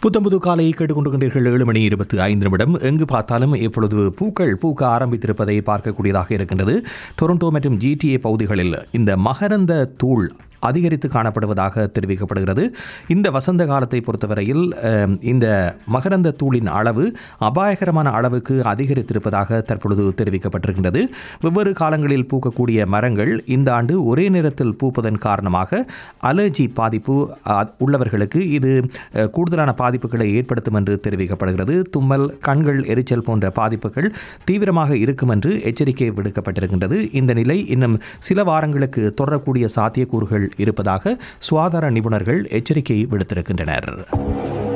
புத்தம்புது காலையை கேட்டுக்கொண்டிருக்கின்றீர்கள் ஏழு மணி இருபத்தி ஐந்து நிமிடம் எங்கு பார்த்தாலும் இப்பொழுது பூக்கள் பூக்க ஆரம்பித்திருப்பதை பார்க்கக்கூடியதாக இருக்கின்றது டொரண்டோ மற்றும் ஜிடிஏ பகுதிகளில் இந்த மகரந்த தூள் அதிகரித்து காணப்படுவதாக தெரிவிக்கப்படுகிறது இந்த வசந்த காலத்தை பொறுத்தவரையில் அஹ், இந்த மகரந்த தூளின் அளவு அபாயகரமான அளவுக்கு அதிகரித்திருப்பதாக தற்பொழுது தெரிவிக்கப்பட்டிருக்கின்றது வெவ்வேறு காலங்களில் பூக்கக்கூடிய மரங்கள் இந்த ஆண்டு ஒரே நேரத்தில் பூப்பதன் காரணமாக அலர்ஜி பாதிப்பு அஹ், உள்ளவர்களுக்கு இது அஹ், கூடுதலான பாதிப்புகளை ஏற்படுத்தும் என்று தெரிவிக்கப்படுகிறது தும்மல் கண்கள் எரிச்சல் போன்ற பாதிப்புகள் தீவிரமாக இருக்கும் என்று எச்சரிக்கை விடுக்கப்பட்டிருக்கின்றது இந்த நிலை இன்னும் சில வாரங்களுக்கு தொடரக்கூடிய சாத்தியக்கூறுகள் இருப்பதாக சுகாதார நிபுணர்கள் எச்சரிக்கை விடுத்திருக்கின்றனர்